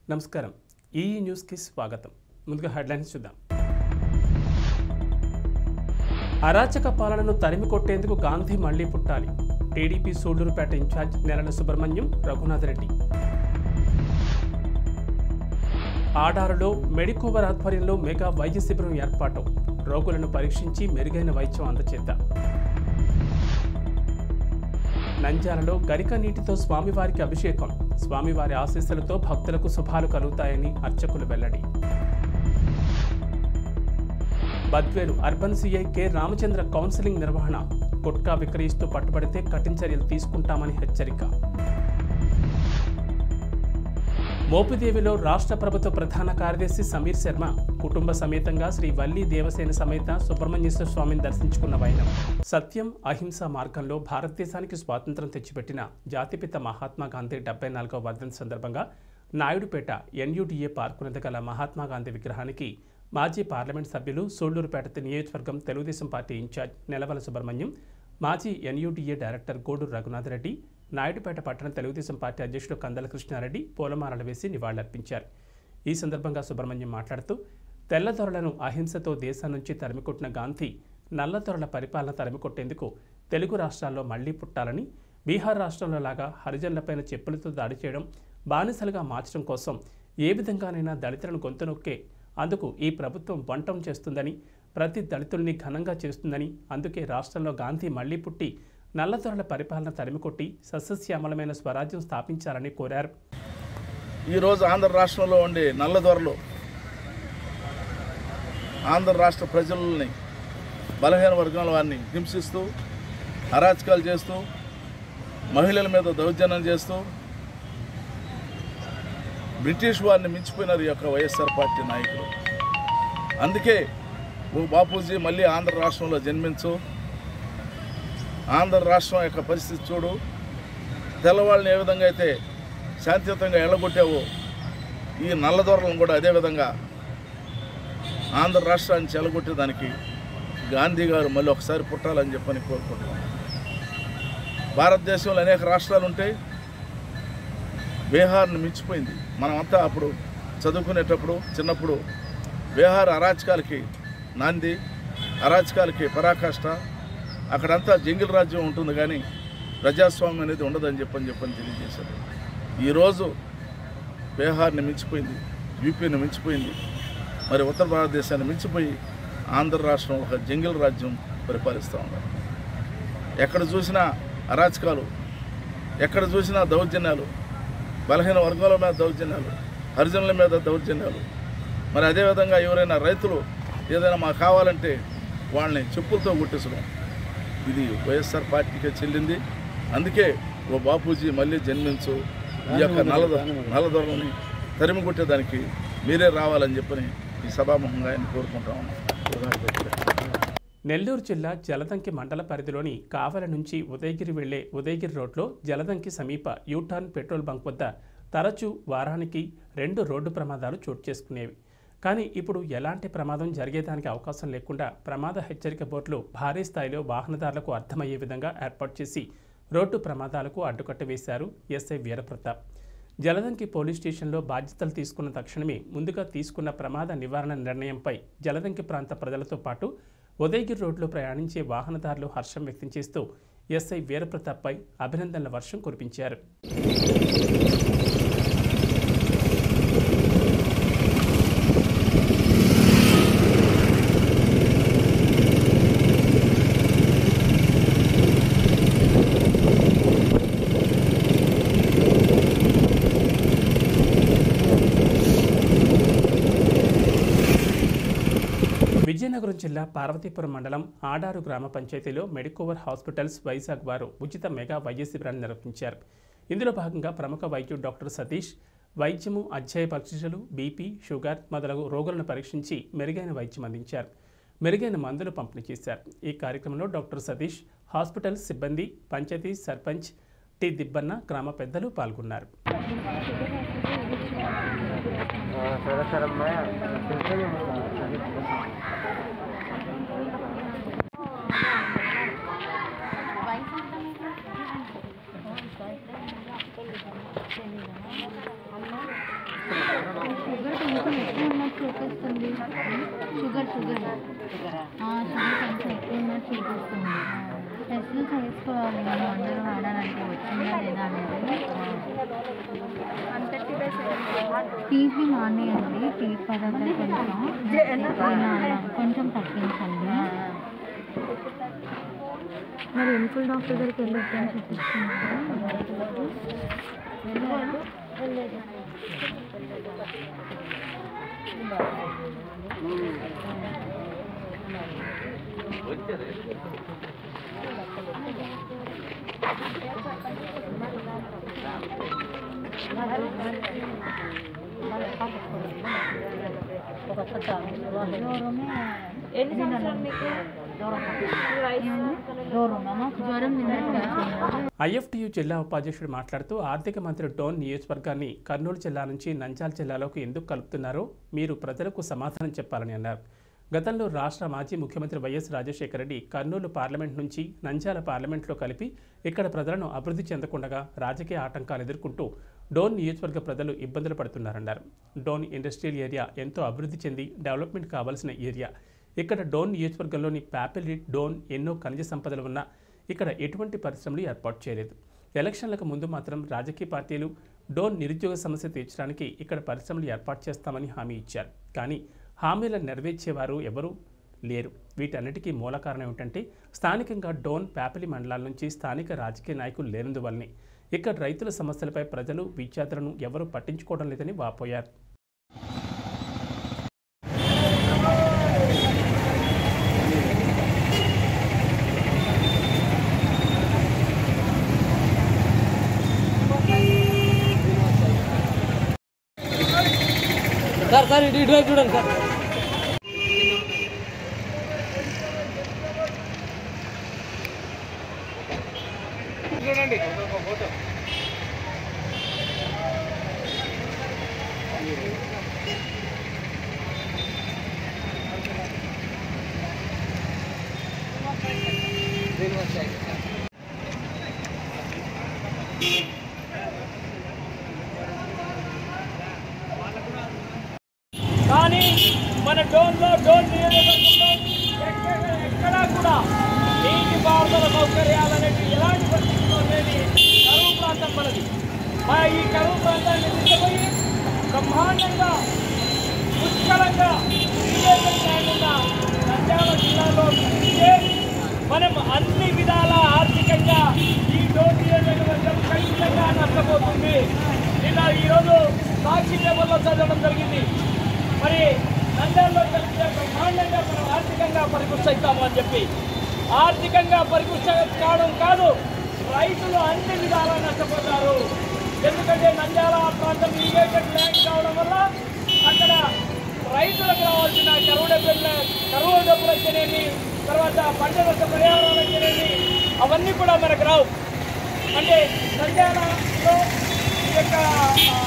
నమస్కారం ఈ న్యూస్కి స్వాగతం ముందుగా హెడ్లైన్స్ చూద్దాం అరాచక పాలనను తరిమి కొట్టేందుకు గాంధీ మళ్లీ పుట్టాలి టీడీపీ సూళ్లూరుపేట ఇన్ఛార్జ్ నెలల సుబ్రహ్మణ్యం రఘునాథరెడ్డి ఆడారులో మెడికోవర్ ఆధ్వర్యంలో మెగా వైద్య శిబిరం ఏర్పాటు రోగులను పరీక్షించి మెరుగైన వైద్యం అందచేద్దాం నంద్యాలలో గరిక నీటితో స్వామివారికి అభిషేకం స్వామివారి ఆశీస్సులతో భక్తులకు శుభాలు కలుగుతాయని అర్చకులు వెల్లడి Badvel urban CI K Ramachandra counselling నిర్వహణ గుట్కా విక్రయిస్తూ పట్టుబడితే కఠిన చర్యలు తీసుకుంటామని హెచ్చరిక మోపిదేవిలో రాష్ట్ర ప్రభుత్వ ప్రధాన కార్యదర్శి సమీర్ శర్మ కుటుంబ సమేతంగా శ్రీ వల్లి దేవసేన సమేత సుబ్రహ్మణ్యేశ్వర స్వామిని దర్శించుకున్న వైనం సత్యం అహింస మార్గంలో భారతదేశానికి స్వాతంత్రం తెచ్చిపెట్టిన జాతిపిత మహాత్మా గాంధీ డెబ్బై నాలుగవ వర్ధంతి సందర్భంగా నాయుడుపేట ఎన్యూడీఏ పార్కునందు గల మహాత్మా గాంధీ విగ్రహానికి మాజీ పార్లమెంట్ సభ్యులు సూళ్లూరుపేట నియోజకవర్గం తెలుగుదేశం పార్టీ ఇన్ఛార్జ్ నెలవల సుబ్రహ్మణ్యం మాజీ ఎన్యూడీఏ డైరెక్టర్ గోడూరు రఘునాథరెడ్డి నాయుడుపేట పట్టణ తెలుగుదేశం పార్టీ అధ్యక్షుడు కందల కృష్ణారెడ్డి పూలమాలలు వేసి నివాళులర్పించారు ఈ సందర్భంగా సుబ్రహ్మణ్యం మాట్లాడుతూ తెల్లదొరలను అహింసతో దేశం నుంచి తరిమికొట్టిన గాంధీ నల్లదొరల పరిపాలన తరిమికొట్టేందుకు తెలుగు రాష్ట్రాల్లో మళ్లీ పుట్టాలని బీహార్ రాష్ట్రంలో లాగా హరిజనులపైన చెప్పులతో దాడి చేయడం బానిసలుగా మార్చడం కోసం ఏ విధంగానైనా దళితులను గొంతు నొక్కే అందుకు ఈ ప్రభుత్వం వంటం చేస్తుందని ప్రతి దళితుల్ని ఘనంగా చేస్తుందని అందుకే రాష్ట్రంలో గాంధీ మళ్లీ పుట్టి నల్లదొరల పరిపాలన తరిమికొట్టి సస్యశ్యామలమైన స్వరాజ్యం స్థాపించాలని కోరారు ఈరోజు ఆంధ్ర రాష్ట్రంలో ఉండే నల్లదొరలు ఆంధ్ర రాష్ట్ర ప్రజలని బలహీన వర్గాల వారిని హింసిస్తూ అరాచకాలు చేస్తూ మహిళల మీద దౌర్జన్యం చేస్తూ బ్రిటిష్ వారిని మించిపోయినారు ఈ యొక్క వైఎస్ఆర్ పార్టీ నాయకులు అందుకే ఓ బాపూజీ మళ్ళీ ఆంధ్ర రాష్ట్రంలో జన్మించు ఆంధ్ర రాష్ట్రం యొక్క పరిస్థితి చూడు తెల్లవాళ్ళని ఏ విధంగా అయితే శాంతియుతంగా ఎళ్ళగొట్టావో ఈ నల్లదొరలను కూడా అదేవిధంగా ఆంధ్ర రాష్ట్రాన్ని చెలగొట్టేదానికి గాంధీ గారు మళ్ళీ ఒకసారి పుట్టాలని చెప్పని కోరుకుంటున్నాను భారతదేశంలో అనేక రాష్ట్రాలు ఉంటాయి బీహార్ని మించిపోయింది మనమంతా అప్పుడు చదువుకునేటప్పుడు చిన్నప్పుడు బీహార్ అరాచకాలకి నాంది అరాచకాలకి పరాకాష్ట అక్కడంతా జంగిల్ రాజ్యం ఉంటుంది కానీ ప్రజాస్వామ్యం అనేది ఉండదని చెప్పని చెప్పని తెలియజేశారు ఈరోజు బీహార్ని మించిపోయింది యూపీని మించిపోయింది మరి ఉత్తర భారతదేశాన్ని మించిపోయి ఆంధ్ర రాష్ట్రం ఒక జంగిల్ రాజ్యం పరిపాలిస్తూ ఉన్నారు ఎక్కడ చూసినా అరాచకాలు ఎక్కడ చూసినా దౌర్జన్యాలు బలహీన వర్గాల మీద దౌర్జన్యాలు హరిజనుల మీద దౌర్జన్యాలు మరి అదేవిధంగా ఎవరైనా రైతులు ఏదైనా మాకు కావాలంటే వాళ్ళని చెప్పులతో కొట్టేసడం ఇది వైఎస్ఆర్ పార్టీకే చెల్లింది అందుకే ఓ బాపూజీ మళ్ళీ జన్మించు ఈ యొక్క నల్లద నల్లదొరలని తరిమి కొట్టేదానికి మీరే రావాలని చెప్పని ఈ సభాముఖంగా ఆయన కోరుకుంటా ఉన్నాం నెల్లూరు జిల్లా జలదంకి మండల పరిధిలోని కావల నుంచి ఉదయగిరి వెళ్లే ఉదయగిరి రోడ్లో జలదంకి సమీప యూటర్న్ పెట్రోల్ బంక్ వద్ద తరచూ వారానికి రెండు రోడ్డు ప్రమాదాలు చోటు చేసుకునేవి కానీ ఇప్పుడు ఎలాంటి ప్రమాదం జరిగేదానికి అవకాశం లేకుండా ప్రమాద హెచ్చరిక బోర్డులు భారీ స్థాయిలో వాహనదారులకు అర్థమయ్యే విధంగా ఏర్పాటు చేసి రోడ్డు ప్రమాదాలకు అడ్డుకట్ట వేశారు ఎస్ఐ వీరప్రతాప్ జలదంకి పోలీస్ స్టేషన్లో బాధ్యతలు తీసుకున్న తక్షణమే ముందుగా తీసుకున్న ప్రమాద నివారణ నిర్ణయంపై జలదంకి ప్రాంత ప్రజలతో పాటు ఉదయగిరి రోడ్లో ప్రయాణించే వాహనదారులు హర్షం వ్యక్తం చేస్తూ ఎస్ఐ వీరప్రతాప్పై అభినందనల వర్షం కురిపించారు విజయనగరం జిల్లా పార్వతీపురం మండలం ఆడారు గ్రామ పంచాయతీలో మెడికోవర్ హాస్పిటల్స్ వైజాగ్ వారు ఉచిత మెగా వైద్య శిబిరాన్ని నిర్వహించారు ఇందులో భాగంగా ప్రముఖ వైద్యుడు డాక్టర్ సతీష్ వైద్యము అధ్యాయ పరీక్షలు బీపీ షుగర్ మొదలగు రోగులను పరీక్షించి మెరుగైన వైద్యం అందించారు మెరుగైన మందులు పంపిణీ చేశారు ఈ కార్యక్రమంలో డాక్టర్ సతీష్ హాస్పిటల్ సిబ్బంది పంచాయతీ సర్పంచ్ టి దిబ్బన్న గ్రామ పెద్దలు పాల్గొన్నారు సరే సరే అమ్మా అమ్మ చూపిస్తుంది షుగర్ షుగర్ ఆ, షుగర్ కొంచెం ఎక్కువ ఉన్నట్టు చూపిస్తుంది టెస్టులు చేసుకోవాలి మనం అందరూ వాడాలంటే వచ్చిందా లేదా అనేది టీపీ మానేయండి టీ పదార్థాలు కొంచెం ఆ, కొంచెం తగ్గించండి మరి ఎన్నికల డాక్టర్ దగ్గరికి వెళ్ళి ఎప్పుడైనా చూపిస్తున్నారా ఎన్ని సంవత్సరాలు మీకు జ్వరం నిన్నటి ఐఎఫ్టియు జిల్లా ఉపాధ్యక్షుడు మాట్లాడుతూ ఆర్థిక మంత్రి డోన్ నియోజకవర్గాన్ని కర్నూలు జిల్లా నుంచి నంద్యాల జిల్లాలోకి ఎందుకు కలుపుతున్నారో మీరు ప్రజలకు సమాధానం చెప్పాలని అన్నారు గతంలో రాష్ట్ర మాజీ ముఖ్యమంత్రి వైఎస్ రాజశేఖర రెడ్డి కర్నూలు పార్లమెంట్ నుంచి నంద్యాల పార్లమెంట్లో కలిపి ఇక్కడ ప్రజలను అభివృద్ధి చెందకుండా రాజకీయ ఆటంకాలు ఎదుర్కొంటూ డోన్ నియోజకవర్గ ప్రజలు ఇబ్బందులు పడుతున్నారన్నారు డోన్ ఇండస్ట్రియల్ ఏరియా ఎంతో అభివృద్ధి చెంది డెవలప్మెంట్ కావాల్సిన ఏరియా ఇక్కడ డోన్ నియోజకవర్గంలోని ప్యాపిలి డోన్ ఎన్నో ఖనిజ సంపదలు ఉన్న ఇక్కడ ఎటువంటి పరిశ్రమలు ఏర్పాటు చేయలేదు ఎలక్షన్లకు ముందు మాత్రం రాజకీయ పార్టీలు డోన్ నిరుద్యోగ సమస్య తీర్చడానికి ఇక్కడ పరిశ్రమలు ఏర్పాటు చేస్తామని హామీ ఇచ్చారు కానీ హామీలను నెరవేర్చేవారు ఎవరూ లేరు వీటన్నిటికీ మూల కారణం ఏమిటంటే స్థానికంగా డోన్ ప్యాపిలి మండలాల నుంచి స్థానిక రాజకీయ నాయకులు లేనందువల్లనే ఇక్కడ రైతుల సమస్యలపై ప్రజలు విద్యార్థులను ఎవరూ పట్టించుకోవడం లేదని వాపోయారు సార్ సార్ ఇటు ఇటువైపు చూడండి సార్ కానీ మన డోన్లో డోన్ నియోజకవర్గంలో ఎక్కడ ఎక్కడా కూడా నీటి పారుదల సౌకర్యాలు అనేవి ఎలాంటి పరిస్థితుల్లో లేని కరువు ప్రాంతం మనది మా ఈ కరువు ప్రాంతాన్ని తీసుకుపోయి బ్రహ్మాండంగా పుష్కలంగా irrigation land ఉన్న నంద్యాల జిల్లాలో ఇస్తే మనం అన్ని విధాల ఆర్థికంగా ఈ డోన్ నియోజకవర్గం ఖచ్చితంగా నష్టపోతుంది నిన్న ఈరోజు సాక్షి పేపర్లో చదవడం జరిగింది మరి నంద్యాలలో కలిపితే బ్రహ్మాండంగా మనం ఆర్థికంగా పరిపుష్టవుతాము అని చెప్పి ఆర్థికంగా పరిపుష్ట కావడం కాదు రైతులు అన్ని విధాలా నష్టపోతారు ఎందుకంటే నంద్యాల ప్రాంతం ఇరిగేటెడ్ ల్యాండ్ కావడం వల్ల అక్కడ రైతులకు రావాల్సిన కరువు డబ్బులు కరువు డబ్బులు అయితేనేమి తర్వాత పంట నష్ట పరిహారాలు అయితేనేమి అవన్నీ కూడా మనకు రావు అంటే నంద్యాలలో ఈ యొక్క ఆ,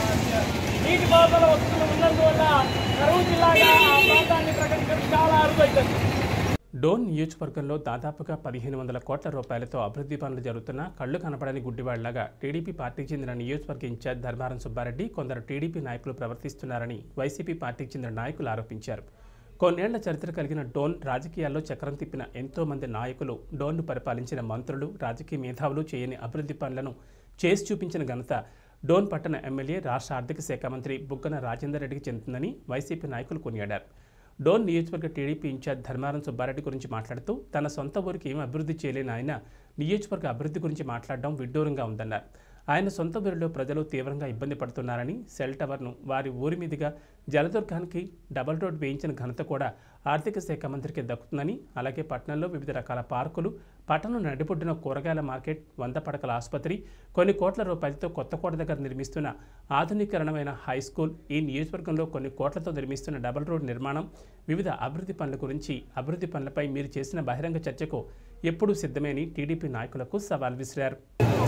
నీటిపారుదల వసతులు ఉన్నందువల్ల కరువు జిల్లాగా ఆ ప్రాంతాన్ని ప్రకటించడం చాలా అరుదవుతుంది డోన్ నియోజకవర్గంలో దాదాపుగా పదిహేను వందల కోట్ల రూపాయలతో అభివృద్ధి పనులు జరుగుతున్న కళ్ళు కనపడని గుడ్డివాళ్లగా టీడీపీ పార్టీకి చెందిన నియోజకవర్గ ఇన్ఛార్జ్ ధర్మారం సుబ్బారెడ్డి కొందరు టీడీపీ నాయకులు ప్రవర్తిస్తున్నారని వైసీపీ పార్టీకి చెందిన నాయకులు ఆరోపించారు కొన్నేళ్ల చరిత్ర కలిగిన డోన్ రాజకీయాల్లో చక్రం తిప్పిన ఎంతో మంది నాయకులు డోన్ను పరిపాలించిన మంత్రులు రాజకీయ మేధావులు చేయని అభివృద్ధి పనులను చేసి చూపించిన ఘనత డోన్ పట్టణ ఎమ్మెల్యే రాష్ట్ర ఆర్థిక శాఖ మంత్రి బుగ్గన రాజేందర్ రెడ్డికి చెందుతుందని వైసీపీ నాయకులు కొనియాడారు డోన్ నియోజకవర్గ టీడీపీ ఇన్ఛార్జ్ ధర్మారం సుబ్బారెడ్డి గురించి మాట్లాడుతూ తన సొంత ఊరికి ఏం అభివృద్ధి చేయలేని ఆయన నియోజకవర్గ అభివృద్ధి గురించి మాట్లాడడం విడ్డూరంగా ఉందన్నారు ఆయన సొంత ఊరిలో ప్రజలు తీవ్రంగా ఇబ్బంది పడుతున్నారని సెల్ టవర్ను వారి ఊరి మీదుగా జలదుర్గానికి డబల్ రోడ్ వేయించిన ఘనత కూడా ఆర్థిక శాఖ మంత్రికి దక్కుతుందని అలాగే పట్టణంలో వివిధ రకాల పార్కులు పట్టణం నడిపొడ్డున కూరగాయల మార్కెట్ వంద పడకల ఆసుపత్రి కొన్ని కోట్ల రూపాయలతో కొత్తకోట దగ్గర నిర్మిస్తున్న ఆధునీకరణమైన హై స్కూల్ ఈ నియోజకవర్గంలో కొన్ని కోట్లతో నిర్మిస్తున్న డబల్ రోడ్ నిర్మాణం వివిధ అభివృద్ధి పనుల గురించి అభివృద్ధి పనులపై మీరు చేసిన బహిరంగ చర్చకు ఎప్పుడూ సిద్ధమే అని టీడీపీ నాయకులకు సవాల్ విసిరారు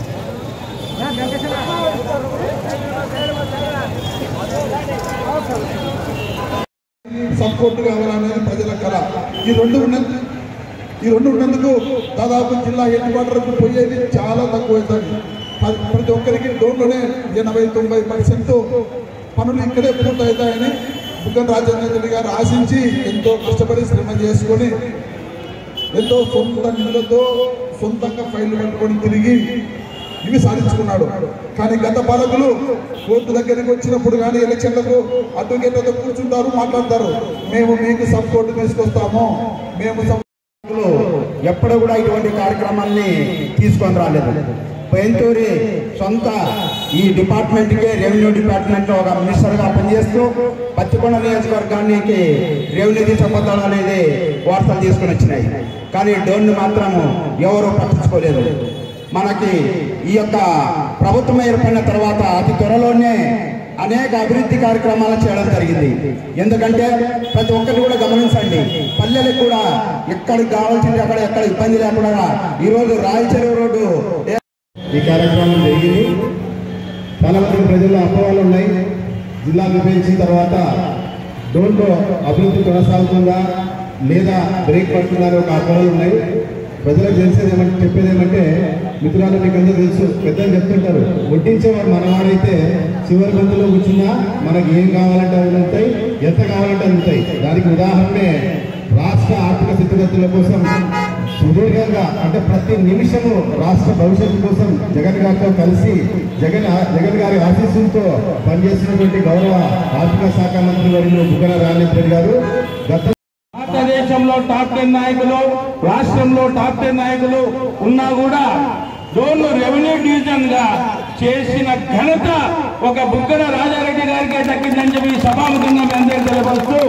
సపోర్ట్ కావాలనేది ప్రజల కళ ఈ రెండు ఉన్న ఈ రెండు ఉన్నందుకు దాదాపు జిల్లా హెడ్ క్వార్టర్కు పోయేది చాలా తక్కువ అవుతుంది ప- ప్రతి ఒక్కరికి డోన్లోనే ఎనభై తొంభై పర్సెంట్ పనులు ఇక్కడే పూర్తవుతాయని బుగ్గన రాజేంద్ర రెడ్డి గారు ఆశించి ఎంతో కష్టపడి శ్రమ చేసుకొని ఎంతో సొంత నిధులతో సొంతంగా ఫైళ్లు పట్టుకొని తిరిగి ఇవి సాధించుకున్నాడు కానీ గత పాలకులు కోర్టు దగ్గరికి వచ్చినప్పుడు కానీ ఎలక్షన్లకు అడ్వకేట్లతో కూర్చుంటారు మాట్లాడతారు మేము మీకు సపోర్ట్ తీసుకొస్తాము మేము సపోర్ట్ ఎప్పుడు కూడా ఇటువంటి కార్యక్రమాల్ని తీసుకొని రాలేదు బయలుతూరి సొంత ఈ డిపార్ట్మెంట్కే రెవెన్యూ డిపార్ట్మెంట్లో ఒక మినిస్టర్గా పనిచేస్తూ పత్తికొండ నియోజకవర్గానికి రెవెన్యూ తీసుకుపోతాడు అనేది వార్తలు తీసుకుని వచ్చినాయి కానీ డోన్ను మాత్రం ఎవరు పట్టించుకోలేదు మనకి ఈ యొక్క ప్రభుత్వం ఏర్పడిన తర్వాత అతి త్వరలోనే అనేక అభివృద్ధి కార్యక్రమాలు చేయడం జరిగింది ఎందుకంటే ప్రతి ఒక్కరిని కూడా గమనించండి పల్లెలకు కూడా ఎక్కడికి కావాల్సింది అక్కడ ఎక్కడ ఇబ్బంది లేకుండా ఈరోజు రాయచెరువు రోడ్డు ఈ కార్యక్రమం జరిగింది చాలా మంది ప్రజల్లో అపోహలు ఉన్నాయి జిల్లా విభజించిన తర్వాత డోన్లో అభివృద్ధి కొనసాగుతుందా లేదా బ్రేక్ పడుతుందా అని ఒక అపోహలు ఉన్నాయి ప్రజలకు తెలిసేది ఏమంటే చెప్పేది ఏమంటే మిత్రులు మీకు అందరూ తెలుసు పెద్దలు చెప్తుంటారు వడ్డించేవాడు మనవాడైతే చివరి బంధులో కూర్చున్నా మనకి ఏం కావాలంటే అవి ఉంటాయి ఎంత కావాలంటే అవి ఉంటాయి దానికి ఉదాహరణే రాష్ట్ర ఆర్థిక స్థితిగతుల కోసం సుదీర్ఘంగా అంటే ప్రతి నిమిషము రాష్ట్ర భవిష్యత్తు కోసం జగన్ గారితో కలిసి జగన్ జగన్ గారి ఆశీస్సులతో పనిచేస్తున్నటువంటి గౌరవ ఆర్థిక శాఖ మంత్రి వర్యులు బుగ్గన రాజేంద్ర గారు గత భారతదేశంలో టాప్ టెన్ నాయకులు రాష్ట్రంలో టాప్ టెన్ నాయకులు ఉన్నా కూడా డోన్లు రెవెన్యూ డివిజన్ గా చేసిన ఘనత ఒక బుగ్గన రాజారెడ్డి గారికి దక్కిందని చెప్పి సభాముఖంగా మీ అందరికీ తెలియపరుస్తూ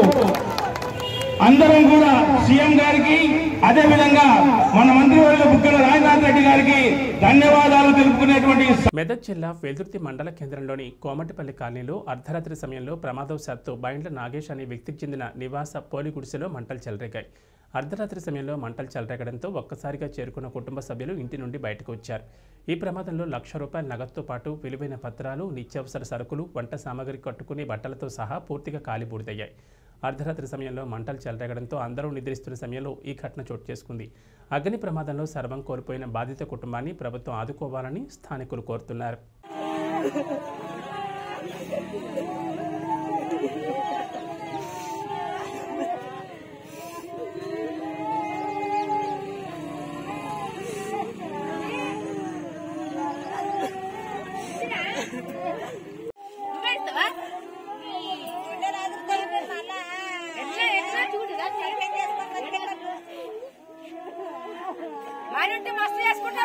అందరం కూడా సీఎం గారికి అదే విధంగా మన మంత్రివర్గ బుగ్గన రాజనాథ్ రెడ్డి గారికి ధన్యవాదాలు తెలుపుకునేటువంటి మెదక్ జిల్లా వెల్దుర్తి మండల కేంద్రంలోని కోమటిపల్లి కాలనీలో అర్ధరాత్రి సమయంలో ప్రమాదవశాత్తు బైండ్ల నాగేష్ అనే వ్యక్తికి చెందిన నివాస పోలి గుడిసెలో మంటలు చెలరేగాయి అర్ధరాత్రి సమయంలో మంటలు చెలరేగడంతో ఒక్కసారిగా చేరుకున్న కుటుంబ సభ్యులు ఇంటి నుండి బయటకు వచ్చారు ఈ ప్రమాదంలో లక్ష రూపాయల నగదుతో పాటు విలువైన పత్రాలు నిత్యావసర సరుకులు వంట సామాగ్రి కట్టుకునే బట్టలతో సహా పూర్తిగా కాలిబూడిదయ్యాయి అర్ధరాత్రి సమయంలో మంటలు చెలరేగడంతో అందరూ నిద్రిస్తున్న సమయంలో ఈ ఘటన చోటు చేసుకుంది అగ్ని ప్రమాదంలో సర్వం కోల్పోయిన బాధిత కుటుంబాన్ని ప్రభుత్వం ఆదుకోవాలని స్థానికులు కోరుతున్నారు మానుంటే మస్తు చేసుకుంటాం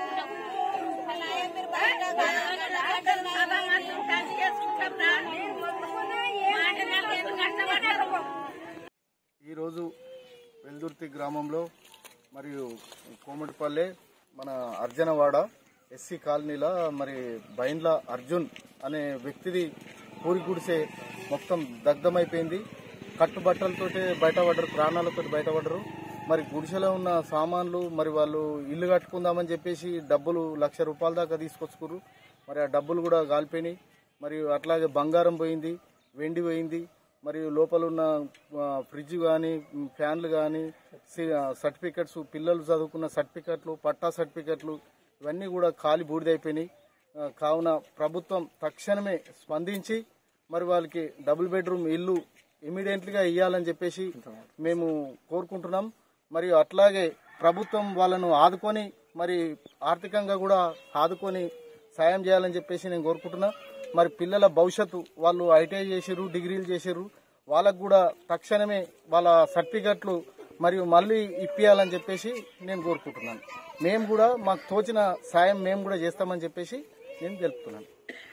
ఈరోజు వెల్దుర్తి గ్రామంలో మరియు కోమటిపల్లె మన అర్జనవాడ ఎస్సీ కాలనీలో మరి బైండ్ల అర్జున్ అనే వ్యక్తిది పూరి గుడిసే మొత్తం దగ్ధమైపోయింది కట్టుబట్టలతోటి బయటపడ్డరు ప్రాణాలతో బయటపడ్డరు మరి గుడిసెలో ఉన్న సామాన్లు మరి వాళ్ళు ఇల్లు కట్టుకుందామని చెప్పేసి డబ్బులు లక్ష రూపాయల దాకా తీసుకొచ్చుకుర్రు మరి ఆ డబ్బులు కూడా కాలిపోయినాయి మరియు అట్లాగే బంగారం పోయింది వెండి పోయింది మరియు లోపల ఉన్న ఆ, ఫ్రిడ్జ్ కానీ ఫ్యాన్లు కానీ సర్టిఫికెట్స్ పిల్లలు చదువుకున్న సర్టిఫికెట్లు పట్టా సర్టిఫికెట్లు ఇవన్నీ కూడా ఖాళీ బూడిదైపోయినాయి ఆ, కావున ప్రభుత్వం తక్షణమే స్పందించి మరి వాళ్ళకి డబుల్ బెడ్రూమ్ ఇల్లు ఇమీడియట్లీగా ఇవ్వాలని చెప్పేసి మేము కోరుకుంటున్నాం మరియు అట్లాగే ప్రభుత్వం వాళ్ళను ఆదుకొని మరి ఆర్థికంగా కూడా ఆదుకొని సాయం చేయాలని చెప్పేసి నేను కోరుకుంటున్నా మరి పిల్లల భవిష్యత్తు వాళ్ళు ఐటీఐ చేసారు డిగ్రీలు చేసారు వాళ్ళకు కూడా తక్షణమే వాళ్ళ సర్టిఫికెట్లు మరియు మళ్ళీ ఇప్పియాలని చెప్పేసి నేను కోరుకుంటున్నాను మేము కూడా మాకు తోచిన సాయం మేము కూడా చేస్తామని చెప్పేసి నేను తెలుపుతున్నాను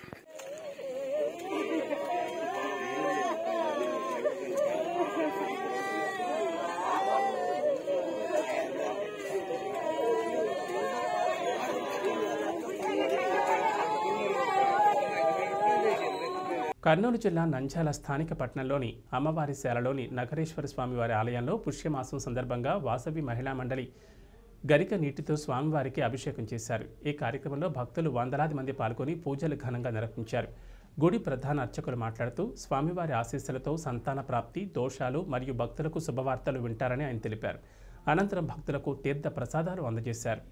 కర్నూలు జిల్లా నంద్యాల స్థానిక పట్టణంలోని అమ్మవారి శాలలోని నగరేశ్వర స్వామివారి ఆలయంలో పుష్యమాసం సందర్భంగా వాసవి మహిళా మండలి గరిక నీటితో స్వామివారికి అభిషేకం చేశారు ఈ కార్యక్రమంలో భక్తులు వందలాది మంది పాల్గొని పూజలు ఘనంగా నిర్వహించారు గుడి ప్రధాన అర్చకులు మాట్లాడుతూ స్వామివారి ఆశీస్సులతో సంతాన ప్రాప్తి దోషాలు మరియు భక్తులకు శుభవార్తలు వింటారని ఆయన తెలిపారు అనంతరం భక్తులకు తీర్థ ప్రసాదాలు అందజేశారు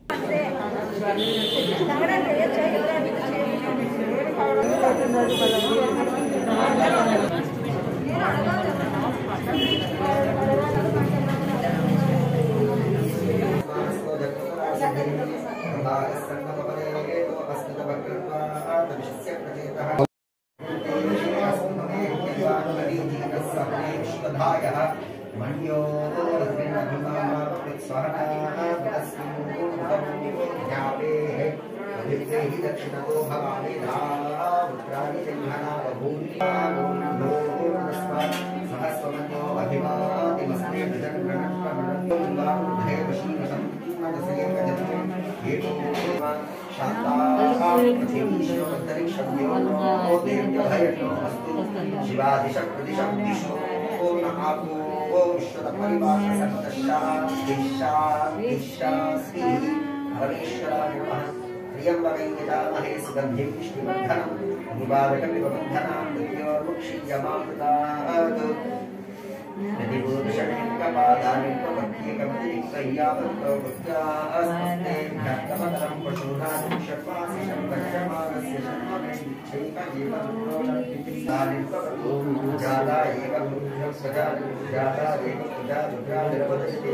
దక్షిణతో భవామి ధాముద్రాని జన్మనా సహస్వమన్యో అభివాదిమస్మే శివాదిశక్తిశం విష్ణు ఓం ఆపో ఓం విశ్వత పరివాస సర్వదశాదిశాదిశాస్తి పరమేశ్వరాయ నమః ప్రియంబకైతామహే సుగంధిం విష్ణువర్ధనం నివారకమివబంధనాం మృత్యోర్ముక్షీయమామృతాత్ प्रतिभूतषणिकपादानिकपत्यकमतिरिक्तय्यावत्तो पशूनां षट्मासिषं वर्षमानस्य जाता एव प्रजा जाता एव प्रजा रुद्रा निर्वदति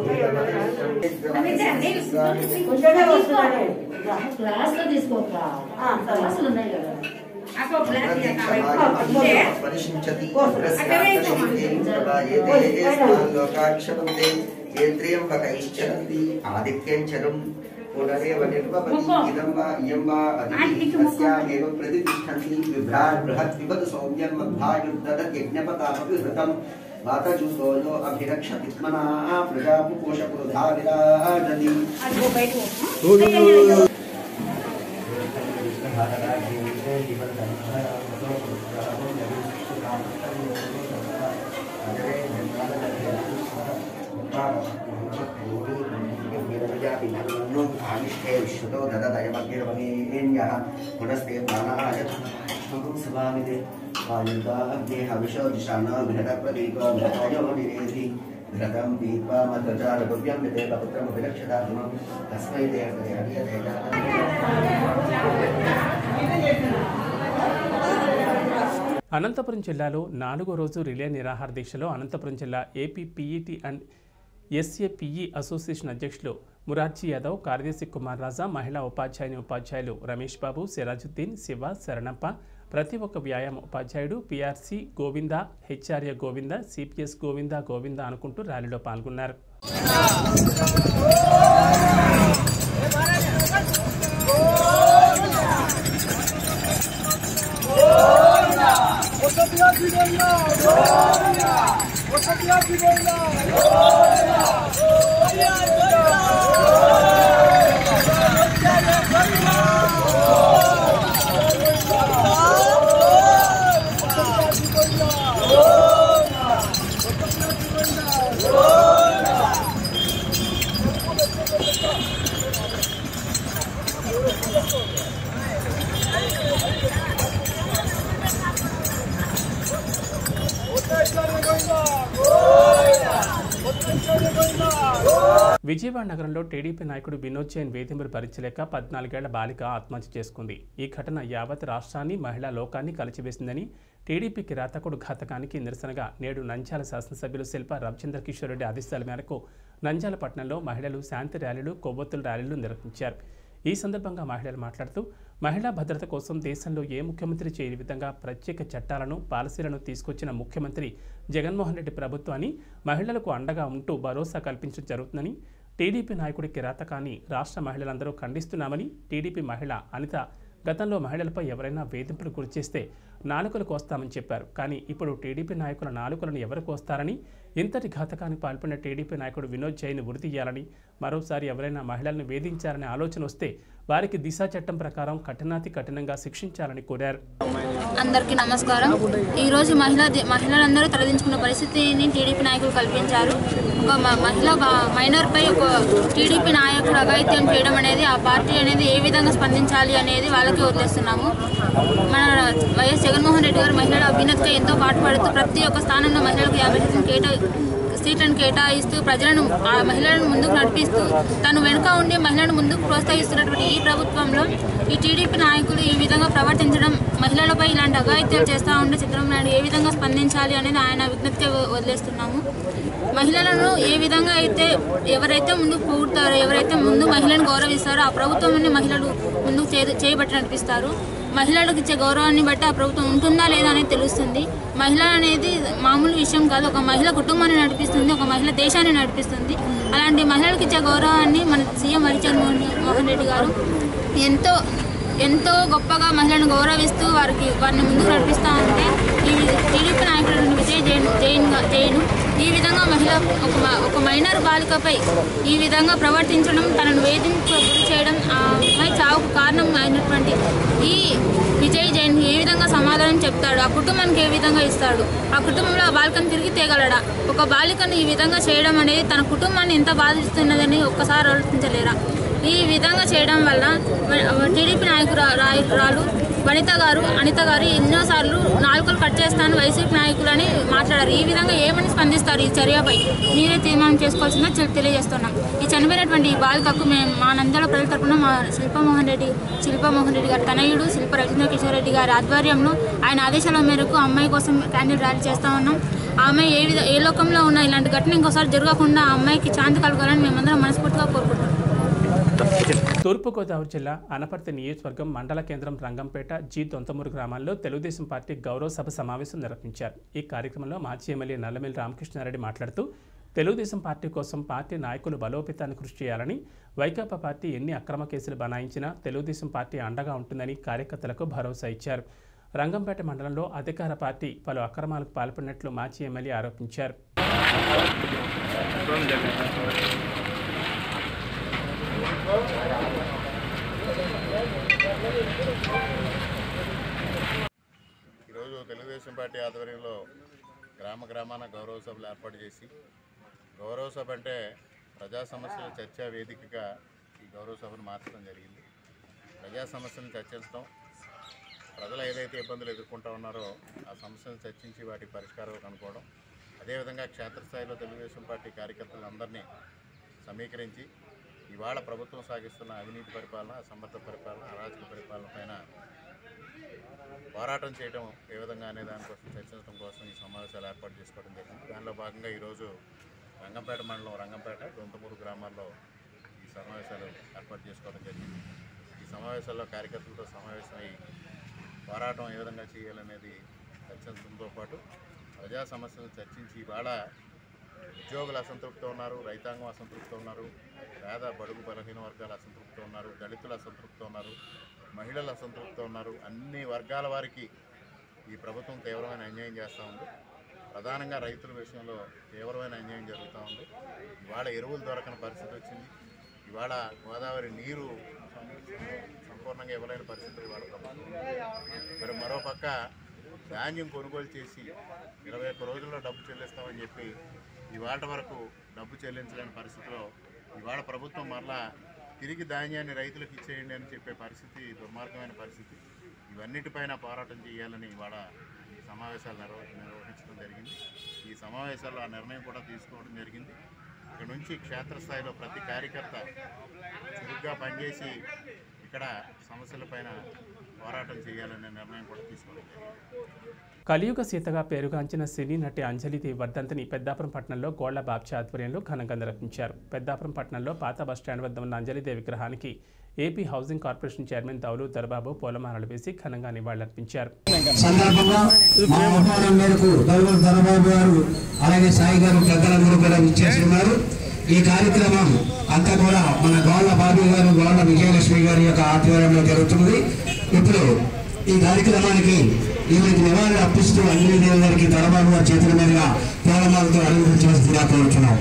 క్లాస్ లో తీసుకోక క్లాసులు ఉన్నాయి కదా పరిశించతి లోకాక్షరంతే ేంద్రియంబకైశ్చరంతి ఆదిత్యంచరం పునరేవ నిర్వపతి ఇదం వా ఇయం వా అదితి తస్యామేవ ప్రతిష్ఠంతి బిభ్రాట్ బృహత్ పిబతు సౌమ్యం మద్భాయుద్దదత్ యజ్ఞపతామపి హృతం వాతజూతోయో అభిరక్షతిత్మనా ప్రజాపుకోషపురుధా విరాజతి ఆవిష్ఠేష్యుతో దదదయమగ్నిర్వగేన్యः పునస్తే ప్రాణాయ సభామితే వాయుదాగ్నే హవిషో దిశాన బృహత ప్రదీపో మృతయో నిరేధి घृतं पीत्वा मध्वचारगव्यं विदेव पुत्रमभिरक्षदात्मं तस्मै ते हरियते అనంతపురం జిల్లాలో నాలుగో రోజు రిలే నిరాహార దీక్షలో అనంతపురం జిల్లా AP PET and SAPE association అధ్యక్షులు మురార్జీ యాదవ్ కార్యదర్శి కుమార్ రాజా మహిళా ఉపాధ్యాయుని ఉపాధ్యాయులు రమేష్ బాబు సిరాజుద్దీన్ శివ శరణప్ప ప్రతి ఒక్క వ్యాయామ ఉపాధ్యాయుడు PRC Govinda HRA Govinda CPS Govinda Govinda అనుకుంటూ ర్యాలీలో పాల్గొన్నారు విజయవాడ నగరంలో టీడీపీ నాయకుడు వినోద్ జైన్ వేధింపులు భరించలేక పద్నాలుగేళ్ల బాలిక ఆత్మహత్య చేసుకుంది ఈ ఘటన యావత్ రాష్ట్రాన్ని మహిళా లోకాన్ని కలిచివేసిందని టీడీపీ కిరాతకుడు ఘాతకానికి నిరసనగా నేడు నంద్యాల శాసనసభ్యులు శిల్ప రవిచంద్ర కిషోర్ రెడ్డి ఆదేశాల మేరకు నంద్యాల పట్టణంలో మహిళలు శాంతి ర్యాలీలు కొవ్వొత్తుల ర్యాలీలు నిర్వహించారు ఈ సందర్భంగా మహిళలు మాట్లాడుతూ మహిళా భద్రత కోసం దేశంలో ఏ ముఖ్యమంత్రి చేయని విధంగా ప్రత్యేక చట్టాలను పాలసీలను తీసుకొచ్చిన ముఖ్యమంత్రి జగన్మోహన్ రెడ్డి ప్రభుత్వాన్ని మహిళలకు అండగా ఉంటూ భరోసా కల్పించడం జరుగుతుందని టీడీపీ నాయకుడి కిరాతకాన్ని రాష్ట్ర మహిళలందరూ ఖండిస్తున్నామని టీడీపీ మహిళ అనిత గతంలో మహిళలపై ఎవరైనా వేధింపులు గురిచేస్తే నాలుకలు కోస్తామని చెప్పారు కానీ ఇప్పుడు టీడీపీ నాయకుల నాలుకలను ఎవరు కోస్తారని ఇంతటి ఘాతకానికి పాల్పడిన టీడీపీ నాయకుడు వినోద్ జైన్ ఉరితీయాలని మరోసారి ఎవరైనా మహిళలను వేధించారనే ఆలోచన వస్తే వారికి దిశ చట్టం ప్రకారం కఠినాతి కఠినంగా శిక్షించాలని కోరారు అందరికీ నమస్కారం ఈరోజు మహిళా ది- మహిళలందరూ తలదించుకున్న పరిస్థితిని టీడీపీ నాయకులు కల్పించారు ఒక మ- మహిళ ఒక మైనర్పై ఒక టీడీపీ నాయకుడు అఘాయిత్యం చేయడం అనేది ఆ పార్టీ అనేది ఏ విధంగా స్పందించాలి అనేది వాళ్ళకే వదిలేస్తున్నాము మన వైఎస్ జగన్మోహన్ రెడ్డి గారు మహిళల అభ్యున్నతిగా ఎంతో పాటుపడుతూ ప్రతి ఒక్క స్థానంలో మహిళలకు యాభై శాతం కేటా సీట్లను కేటాయిస్తూ ప్రజలను ఆ మహిళలను ముందుకు నడిపిస్తూ తను వెనుక ఉండి మహిళలను ముందుకు ప్రోత్సహిస్తున్నటువంటి ఈ ప్రభుత్వంలో ఈ టీడీపీ నాయకులు ఈ విధంగా ప్రవర్తించడం మహిళలపై ఇలాంటి అఘాయిత్యాలు చేస్తూ ఉంటే చంద్రబాబు నాయుడు ఏ విధంగా స్పందించాలి అనేది ఆయన విజ్ఞప్తిగా వ- వదిలేస్తున్నాము మహిళలను ఏ విధంగా అయితే ఎవరైతే ముందుకు పూడతారో ఎవరైతే ముందు మహిళను గౌరవిస్తారో ఆ ప్రభుత్వాన్ని మహిళలు ముందుకు చే చేయబట్టి నడిపిస్తారు మహిళలకు ఇచ్చే గౌరవాన్ని బట్టి ఆ ప్రభుత్వం ఉంటుందా లేదా అనేది తెలుస్తుంది మహిళ అనేది మామూలు విషయం కాదు ఒక మహిళ కుటుంబాన్ని నడిపిస్తుంది ఒక మహిళ దేశాన్ని నడిపిస్తుంది అలాంటి మహిళలకు ఇచ్చే గౌరవాన్ని మన సీఎం హరిచంద్ర మోహన్ మోహన్ రెడ్డి గారు ఎంతో ఎంతో గొప్పగా మహిళలను గౌరవిస్తూ వారికి వారిని ముందుకు నడిపిస్తూ ఉంటే ఈ టీడీపీ నాయకుడు విజయ్ జైన్ జైన్ గా- జైన్ ఈ విధంగా మహిళ ఒక మ- ఒక మైనర్ బాలికపై ఈ విధంగా ప్రవర్తించడం తనను వేధింపు గురి చేయడం ఆ అమ్మాయి చావుకు కారణం అయినటువంటి ఈ విజయ్ జైన్ ఏ విధంగా సమాధానం చెప్తాడు ఆ కుటుంబానికి ఏ విధంగా ఇస్తాడు ఆ కుటుంబంలో ఆ బాలికను తిరిగి తేగలడా ఒక బాలికను ఈ విధంగా చేయడం అనేది తన కుటుంబాన్ని ఎంత బాధిస్తున్నదని ఒక్కసారి ఆలోచించలేరా ఈ విధంగా చేయడం వల్ల వ- టీడీపీ నాయకురాలు వనిత గారు అనిత గారు ఎన్నోసార్లు నాలుకలు కట్ చేస్తాను వైసీపీ నాయకులని మాట్లాడారు ఈ విధంగా ఏమని స్పందిస్తారు ఈ చర్యపై మీరే తీర్మానం చేసుకోవాల్సిందో తె- తెలియజేస్తున్నాం ఈ చనిపోయినటువంటి ఈ బాలికకు మేము మా నంద్యాల ప్రజల తరపున మా శిల్పమోహన్ రెడ్డి శిల్పమోహన్ రెడ్డి గారి తనయుడు శిల్ప రవీంద్ర కిషోర్ రెడ్డి గారి ఆధ్వర్యంలో ఆయన ఆదేశాల మేరకు అమ్మాయి కోసం క్యాండిల్ ర్యాలీ చేస్తా ఉన్నాం ఆ అమ్మాయి ఏ విధ ఏ లోకంలో ఉన్న ఇలాంటి ఘటన ఇంకోసారి జరగకుండా ఆ అమ్మాయికి శాంతి కలగాలని మేమందరం మనస్ఫూర్తిగా కోరుకుంటున్నాం తూర్పుగోదావరి జిల్లా అనపర్తి నియోజకవర్గం మండల కేంద్రం రంగంపేట జి దొంతమూరు గ్రామాల్లో తెలుగుదేశం పార్టీ గౌరవ సభ సమావేశం నిర్వహించారు ఈ కార్యక్రమంలో మాజీ ఎమ్మెల్యే నల్లమిల్లి రామకృష్ణారెడ్డి మాట్లాడుతూ తెలుగుదేశం పార్టీ కోసం పార్టీ నాయకులు బలోపేతాన్ని కృషి చేయాలని వైకాపా పార్టీ ఎన్ని అక్రమ కేసులు బనాయించినా తెలుగుదేశం పార్టీ అండగా ఉంటుందని కార్యకర్తలకు భరోసా ఇచ్చారు రంగంపేట మండలంలో అధికార పార్టీ పలు అక్రమాలకు పాల్పడినట్లు మాజీ ఎమ్మెల్యే ఆరోపించారు ఈరోజు తెలుగుదేశం పార్టీ ఆధ్వర్యంలో గ్రామ గ్రామాన గౌరవ సభలు ఏర్పాటు చేసి గౌరవ సభ అంటే ప్రజా సమస్యల చర్చా వేదికగా ఈ గౌరవ సభను మార్చడం జరిగింది ప్రజా సమస్యలను చర్చించడం ప్రజలు ఏదైతే ఇబ్బందులు ఎదుర్కొంటా ఉన్నారో ఆ సమస్యలను చర్చించి వాటి పరిష్కారాలు కనుక్కోవడం అదేవిధంగా క్షేత్రస్థాయిలో తెలుగుదేశం పార్టీ కార్యకర్తలందరినీ సమీకరించి ఇవాళ ప్రభుత్వం సాగిస్తున్న అవినీతి పరిపాలన అసమర్థ పరిపాలన అరాచక పరిపాలన పైన పోరాటం చేయడం ఏ విధంగా అనే దానికోసం చర్చించడం కోసం ఈ సమావేశాలు ఏర్పాటు చేసుకోవడం జరిగింది దానిలో భాగంగా ఈరోజు రంగంపేట మండలం రంగంపేట దొంతమూరు గ్రామాల్లో ఈ సమావేశాలు ఏర్పాటు చేసుకోవడం జరిగింది ఈ సమావేశాల్లో కార్యకర్తలతో సమావేశమై పోరాటం ఏ విధంగా చేయాలనేది చర్చించడంతో పాటు ప్రజా సమస్యలను చర్చించి ఇవాళ ఉద్యోగులు అసంతృప్తితో ఉన్నారు రైతాంగం అసంతృప్తితో ఉన్నారు పేద బడుగు బలహీన వర్గాలు అసంతృప్తితో ఉన్నారు దళితులు అసంతృప్తితో ఉన్నారు మహిళలు అసంతృప్తితో ఉన్నారు అన్ని వర్గాల వారికి ఈ ప్రభుత్వం తీవ్రమైన అన్యాయం చేస్తూ ఉంది ప్రధానంగా రైతుల విషయంలో తీవ్రమైన అన్యాయం జరుగుతూ ఉంది ఇవాళ ఎరువులు దొరకని పరిస్థితి వచ్చింది ఇవాళ గోదావరి నీరు సంపూర్ణంగా ఇవ్వలేని పరిస్థితులు ఇవాళ ప్రభుత్వం ఉంది. మరి మరోపక్క ధాన్యం కొనుగోలు చేసి ఇరవై ఒక్క రోజుల్లో డబ్బు చెల్లిస్తామని చెప్పి ఇవాళ వరకు డబ్బు చెల్లించలేని పరిస్థితిలో ఇవాళ ప్రభుత్వం మరలా తిరిగి ధాన్యాన్ని రైతులకు ఇచ్చేయండి అని చెప్పే పరిస్థితి దుర్మార్గమైన పరిస్థితి ఇవన్నిటిపైన పోరాటం చేయాలని ఇవాళ ఈ సమావేశాలు నిర్వ నిర్వహించడం జరిగింది ఈ సమావేశాల్లో ఆ నిర్ణయం కూడా తీసుకోవడం జరిగింది ఇక్కడ నుంచి క్షేత్రస్థాయిలో ప్రతి కార్యకర్త చురుగ్గా పనిచేసి ఇక్కడ సమస్యలపైన పోరాటం చేయాలనే నిర్ణయం కూడా తీసుకోవడం జరిగింది కలియుగ సీతగా పేరుగాంచిన సినీ నటి అంజలిది వర్ధంతిని పెద్దాపురం పట్టణంలో గోళ్ల బాబ్చా ఆధ్వర్యంలో ఘనంగా నిర్వహించారు పెద్దాపురం పట్టణంలో పాత బస్టాండ్ వద్ద ఉన్న అంజలిదేవి విగ్రహానికి AP housing corporation chairman Daulu Darbabu పూలమాలలు వేసి ఘనంగా నివాళులర్పించారు సందర్భంగా మా ఆహ్వానం మేరకు దౌలూరు ధనబాబు గారు అలాగే సాయి గారు పెద్దలందరూ కూడా ఇచ్చేస్తున్నారు ఈ కార్యక్రమం అంతా కూడా మన గోళ్ళ బాబు గారు గోళ్ళ విజయలక్ష్మి గారి యొక్క ఆధ్వర్యంలో జరుగుతుంది ఇప్పుడు ఈ కార్యక్రమానికి ఈమెకి నివాళులు అర్పిస్తూ అన్ని దేవి గారికి ధనబాబు గారి చేతుల మీదుగా పూలమాలతో అడుగు చేస్తుందా కోరుతున్నాం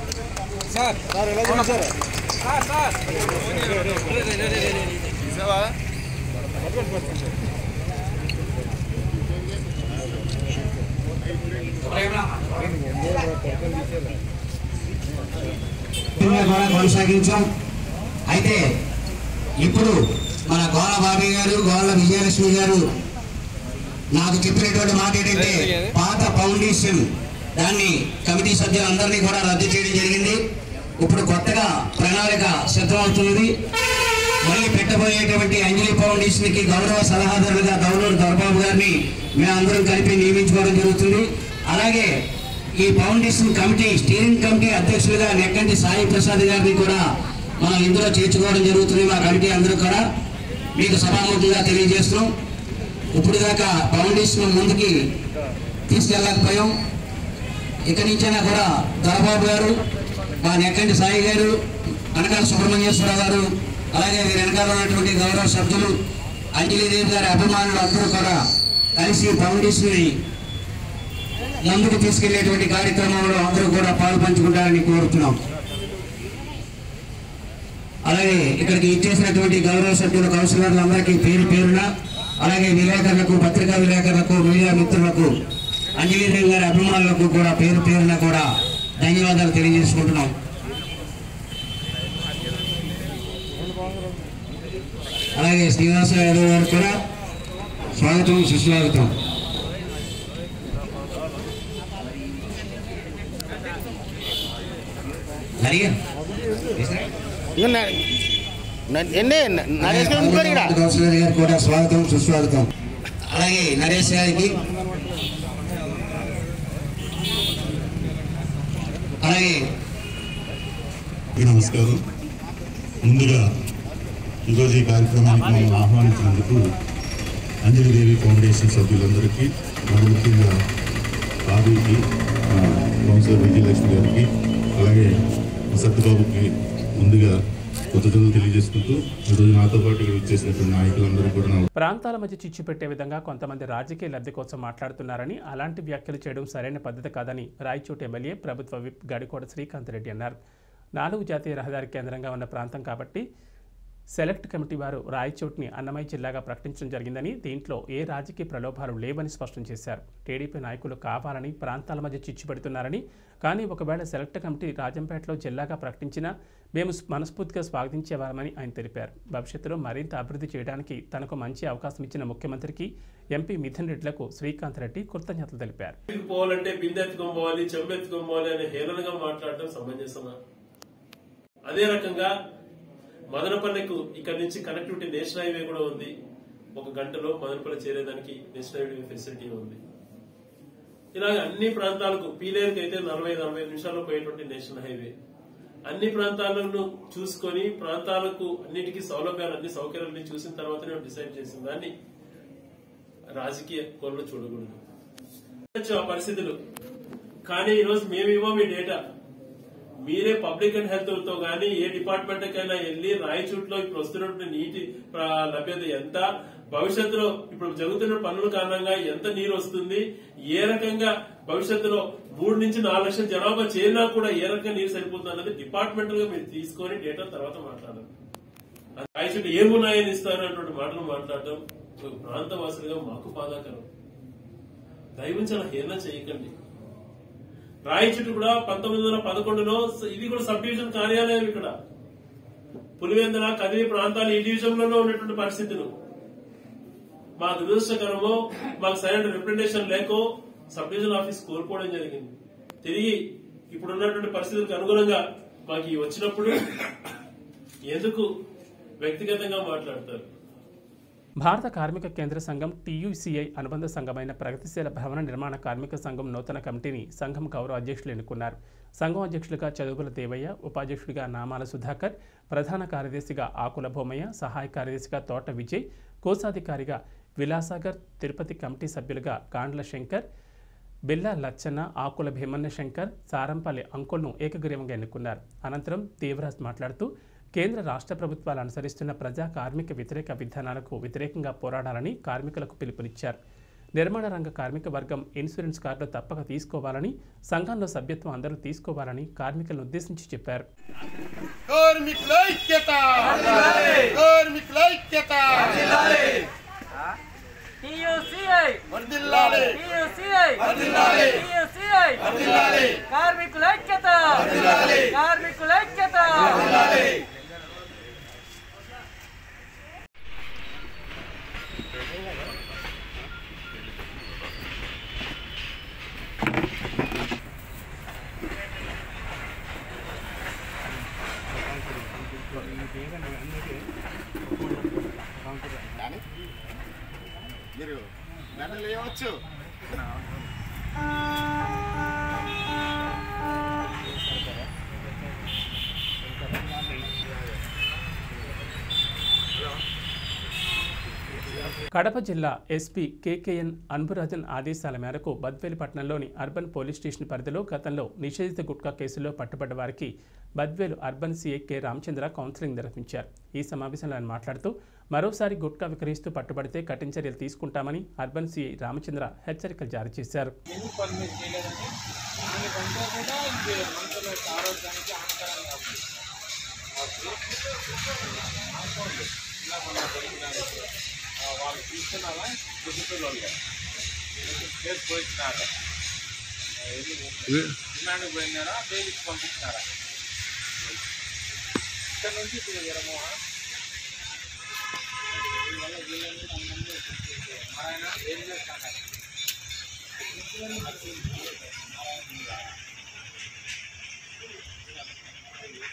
ఇంకా కూడా కొనసాగించాం అయితే ఇప్పుడు మన గోళ బాబీ గారు గోళ విజయలక్ష్మి గారు నాకు చెప్పినటువంటి మాట ఏంటంటే పాత ఫౌండేషన్ దాన్ని కమిటీ సభ్యులందరినీ కూడా రద్దు చేయడం జరిగింది ఇప్పుడు కొత్తగా ప్రణాళిక సిద్ధమవుతున్నది మొదలు పెట్టబోయేటువంటి అంజలి ఫౌండేషన్ కి గౌరవ సలహాదారులుగా గౌరవ దొరబాబు గారిని మేమందరం కలిపి నియమించుకోవడం జరుగుతుంది అలాగే ఈ ఫౌండేషన్ కమిటీ స్టీరింగ్ కమిటీ అధ్యక్షులుగా నెక్కంటి సాయి ప్రసాద్ గారిని కూడా మనం ఇందులో చేర్చుకోవడం జరుగుతుంది మా కమిటీ అందరూ కూడా మీకు సభాముఖంగా తెలియజేస్తున్నాం ఇప్పుడు దాకా ఫౌండేషన్ ముందుకి తీసుకెళ్ళకపోయాం ఇక్కడి నుంచైనా కూడా దొరబాబు గారు మా నెక్కంటి సాయి గారు అనకాల సుబ్రహ్మణ్యేశ్వరరావు గారు అలాగే వీరి వెనకాల ఉన్నటువంటి గౌరవ సభ్యులు అంజలిదేవి గారి అభిమానులు అందరూ కూడా కలిసి ఫౌండేషన్ ముందుకు తీసుకెళ్లేటువంటి కార్యక్రమంలో అందరూ కూడా పాలు పంచుకుంటారని కోరుతున్నాం అలాగే ఇక్కడికి ఇచ్చేసినటువంటి గౌరవ సభ్యులు కౌన్సిలర్లు అందరికీ పేరు పేరున అలాగే విలేకరులకు పత్రికా విలేకరులకు మీడియా మిత్రులకు అంజలిదేవి గారి అభిమానులకు కూడా పేరు పేరున కూడా ధన్యవాదాలు తెలియజేసుకుంటున్నాం అలాగే శ్రీనివాస యాదవ్ గారు కూడా స్వాగతం సుస్వాగతం హరిగా ఎన్నే నరేష్ గారు ఉంటారు ఇక్కడ కౌన్సిలర్ గారు కూడా స్వాగతం సుస్వాగతం అలాగే నరేష్ గారికి అలాగే నమస్కారం ముందుగా ఈరోజు ఈ కార్యక్రమానికి మనం ఆహ్వానించినందుకు అంజలిదేవి ఫౌండేషన్ సభ్యులందరికీ మరి ముఖ్యంగా బాబీకి ఆ, కౌన్సిలర్ విజయలక్ష్మి గారికి అలాగే సత్యబాబుకి ముందుగా కృతజ్ఞతలు తెలియజేసుకుంటూ ఈరోజు నాతో పాటు ఇక్కడ వచ్చేసినటువంటి నాయకులందరూ కూడా నా ప్రాంతాల మధ్య చిచ్చు పెట్టే విధంగా కొంతమంది రాజకీయ లబ్ధి కోసం మాట్లాడుతున్నారని అలాంటి వ్యాఖ్యలు చేయడం సరైన పద్ధతి కాదని రాయచోటి ఎమ్మెల్యే ప్రభుత్వ విప్ గడికోట శ్రీకాంత్ రెడ్డి అన్నారు నాలుగు జాతీయ రహదారి కేంద్రంగా ఉన్న ప్రాంతం కాబట్టి సెలెక్ట్ కమిటీ వారు రాయచోటిని అన్నమయ్య జిల్లాగా ప్రకటించడం జరిగిందని దీంట్లో ఏ రాజకీయ ప్రలోభాలు లేవని స్పష్టం చేశారు టీడీపీ నాయకులు కావాలని ప్రాంతాల మధ్య చిచ్చు పెడుతున్నారని కానీ ఒకవేళ సెలెక్ట్ కమిటీ రాజంపేటలో జిల్లాగా ప్రకటించినా మేము మనస్ఫూర్తిగా స్వాగతించేవారమని ఆయన తెలిపారు భవిష్యత్తులో మరింత అభివృద్ధి చేయడానికి తనకు మంచి అవకాశం ఇచ్చిన ముఖ్యమంత్రికి ఎంపీ మిథున్ రెడ్డిలకు శ్రీకాంత్ రెడ్డి కృతజ్ఞతలు తెలిపారు పోవాలంటే బిందెత్తుకొని పోవాలి చెంబెత్తుకొని పోవాలి అనే హేళనగా మాట్లాడటం సమంజసమా అదే రకంగా మదనపల్లెకు ఇక్కడ నుంచి కనెక్టివిటీ నేషనల్ హైవే కూడా ఉంది ఒక గంటలో మదనపల్లి చేరేదానికి నేషనల్ హైవే ఫెసిలిటీ ఉంది ఇలాగ అన్ని ప్రాంతాలకు పీలేరుకి అయితే నలభై నలభై నిమిషాల్లో పోయేటువంటి నేషనల్ హైవే అన్ని ప్రాంతాలను చూసుకొని ప్రాంతాలకు అన్నిటికీ సౌలభ్యాలు అన్ని సౌకర్యాలని చూసిన తర్వాతనే డిసైడ్ చేసిన దాన్ని రాజకీయ కోణంలో చూడకూడదు ఉండొచ్చు ఆ పరిస్థితులు కానీ ఈరోజు మేము ఇవ్వం ఈ డేటా మీరే పబ్లిక్ అండ్ హెల్త్ తో గానీ ఏ డిపార్ట్మెంట్ కైనా వెళ్ళి రాయచూట్లో ఇప్పుడు వస్తున్నటువంటి నీటి ఆ, లభ్యత ఎంత భవిష్యత్తులో ఇప్పుడు జరుగుతున్న పనుల కారణంగా ఎంత నీరు వస్తుంది ఏ రకంగా భవిష్యత్తులో మూడు నుంచి నాలుగు లక్షల జనాభా చేరినా కూడా ఏ రకంగా నీరు సరిపోతుంది అన్నది డిపార్ట్మెంటల్ గా మీరు తీసుకొని డేటా తర్వాత మాట్లాడాలి రాయచూటి ఏమున్నాయని ఇస్తారు అన్నటువంటి మాటలు మాట్లాడటం ఒక ప్రాంతవాసులుగా మాకు బాధాకరం దయవుంచి అలా హేళన చేయకండి రాయచూటి కూడా పంతొమ్మిది వందల పదకొండులో ఇది కూడా సబ్ డివిజన్ కార్యాలయం ఇక్కడ పులివెందుల కదిరి ప్రాంతాలు ఈ డివిజన్ లోనే ఉన్నటువంటి పరిస్థితులు మా దురదృష్టకరమో మాకు సరైన రిప్రజెంటేషన్ లేకో సబ్ డివిజన్ ఆఫీస్ కోల్పోవడం జరిగింది తిరిగి ఇప్పుడు ఉన్నటువంటి పరిస్థితులకు అనుగుణంగా మాకు ఈ వచ్చినప్పుడు ఎందుకు వ్యక్తిగతంగా మాట్లాడతారు భారత కార్మిక కేంద్ర సంఘం టీయూసీఐ అనుబంధ సంఘమైన ప్రగతిశీల భవన నిర్మాణ కార్మిక సంఘం నూతన కమిటీని సంఘం గౌరవ అధ్యక్షులు ఎన్నుకున్నారు సంఘం అధ్యక్షులుగా చదువుల దేవయ్య ఉపాధ్యక్షుడిగా నామాల సుధాకర్ ప్రధాన కార్యదర్శిగా ఆకుల భూమయ్య సహాయ కార్యదర్శిగా తోట విజయ్ కోశాధికారిగా విలాసాగర్ తిరుపతి కమిటీ సభ్యులుగా కాండ్ల శంకర్ బిల్లా లచ్చన్న ఆకుల భీమన్న శంకర్ సారంపల్లి అంకుల్ను ఏకగ్రీవంగా ఎన్నుకున్నారు అనంతరం దేవరాజ్ మాట్లాడుతూ కేంద్ర రాష్ట్ర ప్రభుత్వాలు అనుసరిస్తున్న ప్రజా కార్మిక వ్యతిరేక విధానాలకు వ్యతిరేకంగా పోరాడాలని కార్మికులకు పిలుపునిచ్చారు నిర్మాణ రంగ కార్మిక వర్గం ఇన్సూరెన్స్ కార్డులు తప్పక తీసుకోవాలని సంఘంలో సభ్యత్వం అందరూ తీసుకోవాలని కార్మికులను ఉద్దేశించి చెప్పారు కార్మికుల ఐక్యత కార్మికుల ఐక్యత టీయూసీఐ వర్ధిల్లాలి టీయూసీఐ వర్ధిల్లాలి టీయూసీఐ వర్ధిల్లాలి కార్మికుల ఐక్యత వర్ధిల్లాలి కార్మికుల ఐక్యత వర్ధిల్లాలి మీరు దండలు వేయవచ్చు కడప జిల్లా ఎస్పీ కేకేఎన్ అన్బురాజన్ ఆదేశాల మేరకు బద్వేలు పట్టణంలోని అర్బన్ పోలీస్ స్టేషన్ పరిధిలో గతంలో నిషేధిత గుట్కా కేసులో పట్టుబడ్డ వారికి Badvel urban CI K Ramachandra counselling నిర్వహించారు ఈ సమావేశంలో ఆయన మాట్లాడుతూ మరోసారి గుట్కా విక్రయిస్తూ పట్టుబడితే కఠిన చర్యలు తీసుకుంటామని అర్బన్ సీఐ రామచంద్ర హెచ్చరికలు జారీ చేశారు ఎందుకు పర్మిట్ చేయలేదంటే దానికంటే కూడా ఇది మనుషుల ఆరోగ్యానికి హానికరంగా ఉంది అనుకోండి ఇలా మన దొరికినారు వాళ్ళు తీసుకున్నారా డిజిటల్ వాళ్ళు కేసు పోయించినారా డిమాండ్ పోయినారా బెయిల్కి పంపించినారా ఇక్కడ నుంచి ఇప్పుడు విరమోహ దీనివల్ల వీళ్ళని అందరినీ మరి ఆయన ఏం చేస్తాను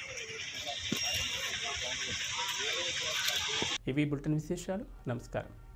ఇవి బులెటిన్ విశేషాలు నమస్కారం